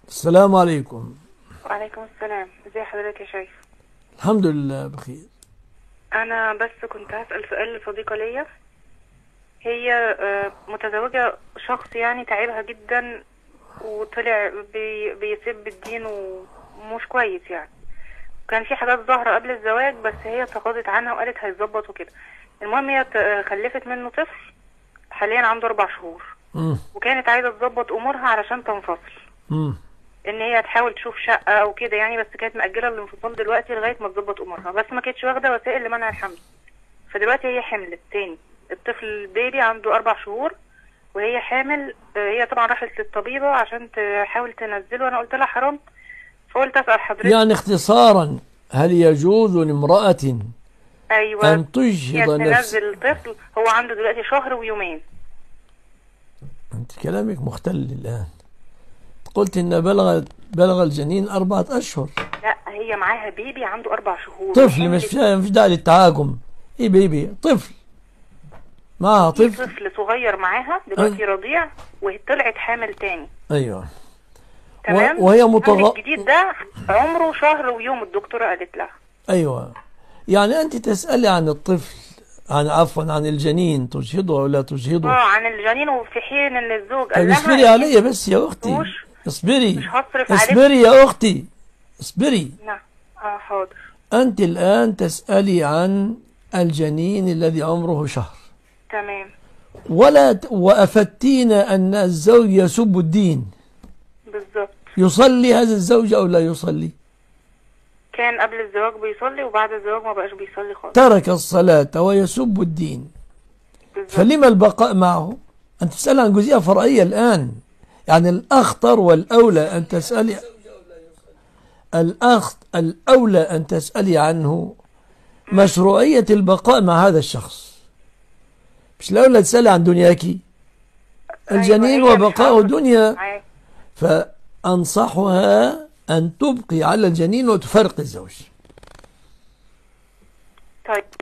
السلام عليكم وعليكم السلام ازي حضرتك يا شيخ الحمد لله بخير انا بس كنت هسأل سؤال لصديقة ليا هي آه، متزوجة شخص يعني تعبها جدا وطلع بي بيسب الدين ومش كويس يعني كان في حاجات ظاهرة قبل الزواج بس هي تغاضت عنها وقالت هيتظبط وكده المهم هي ت- خلفت منه طفل حاليا عنده اربع شهور مم. وكانت عايزة تظبط امورها علشان تنفصل مم. ان هي تحاول تشوف شقه او كده يعني بس كانت مأجله الانفصال دلوقتي لغايه ما تظبط امورها بس ما كانتش واخده وسائل لمنع الحمل فدلوقتي هي حملت تاني الطفل البيبي عنده اربع شهور وهي حامل آه، هي طبعا راحت للطبيبه عشان تحاول تنزله وانا قلت لها حرام فقلت اسال حضرتك يعني اختصارا هل يجوز لامرأة ايوه أن تجهض هي نفس تنزل الطفل هو عنده دلوقتي شهر ويومين أنت كلامك مختل الآن قلت إن بلغ بلغ الجنين أربعة أشهر لا هي معاها بيبي عنده اربع شهور طفل مش فيها مش داعي للتهاجم إيه بيبي طفل معها في طفل طفل صغير معاها دلوقتي رضيع وطلعت حامل تاني أيوه تمام وهي الحمل متغ... الجديد ده عمره شهر ويوم الدكتورة قالت لها أيوه يعني أنت تسألي عن الطفل عن عفوا عن الجنين تجهضه أو لا اه تجهضه عن الجنين وفي حين ان الزوج طيب قال لها اصبري علي بس يا أختي مش- اصبري مش هصرف عليك اصبري يا أختي اصبري نعم اه حاضر أنت الآن تسألي عن الجنين الذي عمره شهر تمام ولا ت- وأفتين أن الزوج يسب الدين بالظبط يصلي هذا الزوج أو لا يصلي كان قبل الزواج بيصلي وبعد الزواج ما بقاش بيصلي خالص ترك الصلاة ويسب الدين بالظبط فلما البقاء معه أنت تسأل عن جزئية فرعية الآن يعني الأخطر والأولى أن تسألي الأخ الأولى أن تسألي عنه مشروعية البقاء مع هذا الشخص مش الأولى تسألي عن دنياكي الجنين أيوة، هي مش وبقاء عاوزة دنيا معاك. فأنصحها أن تبقي على الجنين وتفرق الزوج طيب